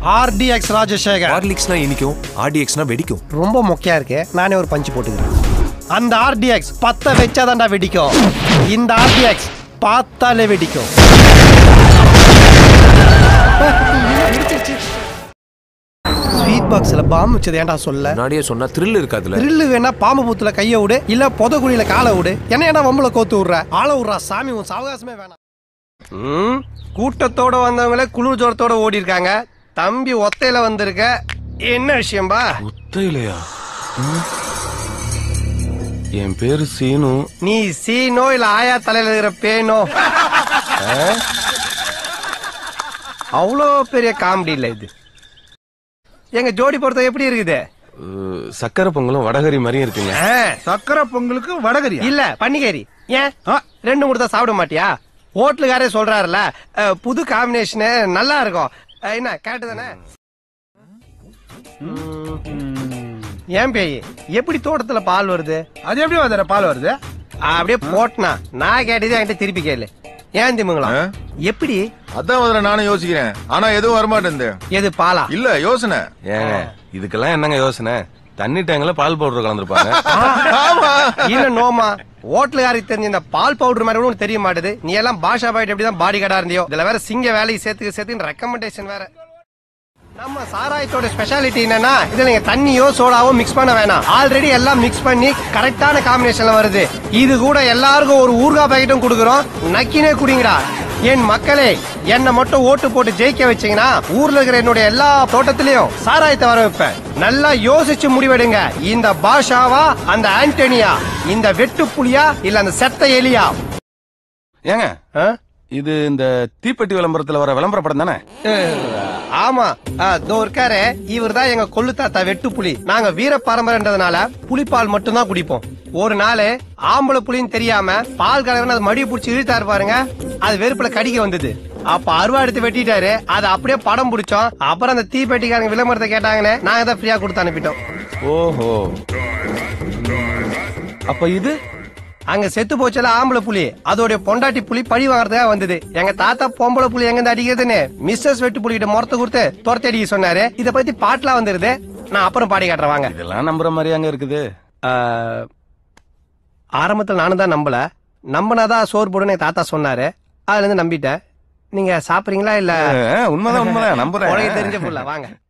RTX Rajasekar ஹார்லிக்ஸ்னா இனிக்கும் ஆர்டிஎக்ஸ்னா வெடிக்கும் ரொம்ப மொக்கையா இருக்கு நானே ஒரு பஞ்சு போட்டுக்கிறேன் அந்த ஆர்டிஎக்ஸ் பத்த வச்சாதான்டா வெடிக்கும் இந்த ஆர்டிஎக்ஸ் பார்த்தாலே வெடிக்கும் ஸ்வீட் பாக்ஸ்ல பாம்பு வச்சது ஏன்டா சொல்ல முன்னாடியே சொன்னா த்ரில் இருக்காதுல த்ரில்லு வேணா பாம்பு பூத்துல கைய விடு இல்ல புதகுழியில காலை விடு என்ன ஏன்டா வம்புல கோத்து விடுற ஆள விடுறா சாமி உன் சாவகாசமே வேணாம் ம், கூட்டத்தோட வந்தவங்களே குளிர் ஜோரத்தோட ஓடி இருக்காங்க தம்பி ஒத்தையில வந்திருக்க என்ன விஷயம்பா ஒத்தையிலையா என் பேரு சீனு நீ சீனோ இல்ல ஆயா தலையில இருக்கிற பேனோ அவ்வளோ பெரிய காமெடி இல்ல இது எங்க ஜோடி பொறுத்த எப்படி இருக்குது அஹ், சக்கரை பொங்கலும் வடகரி மாதிரியும் இருக்குங்க ஆ, சக்கரை பொங்கலுக்கு வடகரி இல்ல பன்னிக்கறி ஏன் ஆ. ரெண்டு மூணு தான் சாப்பிட மாட்டியா ஹோட்டலுக்காரே சொல்றாருல அஹ், புது காம்பினேஷனு நல்லா இருக்கும் அஹ், என்ன கேட்டு தானே ஏன் பேய் எப்படி தோட்டத்துல பால் வருது அது எப்படி வந்தற பால் வருது அப்படியே போட்டனா நான் கேட்டது என்கிட்ட திருப்பி கேளு ஏன் திமுங்களா ஆ? எப்படி அதான் முதல்ல நானும் யோசிக்கிறேன் ஆனா எதுவும் வரமாட்டேன் எது பாலா இல்ல யோசனை ஏங்க இதுக்கெல்லாம் என்னங்க யோசனை தண்ணி டேங்க்ல பால் பவுடர் கலந்துருப்பாங்க இல்ல நோமா ஹோட்டலுக்காருக்கு தெரிஞ்ச இந்த பால் பவுடர் மாதிரி கூட உனக்கு தெரிய மாட்டுது நீ எல்லாம் பாஷா பாயிட்டு எப்படி தான் பாடி கார்டா இருந்தியோ இதுல வேற சிங்க வேலைக்கு சேர்த்துக்க சேர்த்து ரெக்கமெண்டேஷன் வேற நம்ம சாராயத்தோட ஸ்பெஷாலிட்டி என்னன்னா இதுல நீங்க தண்ணியோ சோடாவோ மிக்ஸ் பண்ண வேணாம் ஆல்ரெடி எல்லாம் மிக்ஸ் பண்ணி கரெக்டான காம்பினேஷன்ல வருது இது கூட எல்லாருக்கும் ஒரு ஊர்கா பாக்கெட்டும் கொடுக்குறோம் நக்கினே குடிங்கடா என் மக்களே என்ன மட்டும் ஓட்டு போட்டு ஜெயிக்க வச்சீங்கன்னா ஊர்ல இருக்கிற என்னுடைய எல்லா தோட்டத்திலயும் சாராயத்தை வர வைப்பேன் நல்லா யோசிச்சு முடிவெடுங்க இந்த பாஷாவா அந்த ஆண்டனியா இந்த வெட்டு புலியா இல்ல அந்த செத்த எலியா ஏங்க ஆ? இது இந்த தீப்பெட்டி விளம்பரத்துல வர விளம்பர படம் தானே அஹ், ஆமா அஹ், இதோ இருக்காரு இவர் தான் எங்க கொள்ளு தாத்தா வெட்டு புலி நாங்க வீர பரம்பரைன்றதுனால புலிப்பால் மட்டும்தான் குடிப்போம் ஒரு நாள் ஆம்பளை புலின்னு தெரியாம பால் கலவன அது மடியை பிடிச்சி இழுத்தாரு பாருங்க அது வெறுப்புல கடிக்க வந்தது அப்ப அருவா எடுத்து வெட்டிட்டாரு அதை அப்படியே படம் பிடிச்சோம் அப்புறம் அந்த தீப்பெட்டிக்காரங்க விளம்பரத்தை கேட்டாங்கன்னு நாங்க தான் ஃப்ரீயா கொடுத்து அனுப்பிட்டோம் ஓஹோ அப்ப இது அங்க செத்து போச்சல ஆம்பளை புலி அதோட பொண்டாட்டி புலி பழி வாங்குறதுக்காக வந்தது எங்க தாத்தா பொம்பளை புலி எங்க இருந்து அடிக்கிறதுன்னு மிஸ்ஸஸ் வெட்டு புலிகிட்ட முறத்தை கொடுத்து துரத்தி அடிக்க சொன்னாரு இத பத்தி பாட்டுலாம் வந்துருது நான் அப்புறம் பாடி காட்டுறேன் வாங்க இதெல்லாம் நம்புற மாதிரியாங்க இருக்குது ஆஹ், ஆரம்பத்துல நானும் தான் நம்பல நம்பினாதான் சோறு போடுன்னு எங்க தாத்தா சொன்னாரு அதுல இருந்து நம்பிட்டேன் நீங்க சாப்பிடுறீங்களா இல்ல அஹ், உண்மைதான் உண்மைதான் நம்புறேன் உனக்கு தெரிஞ்ச புள்ள வாங்க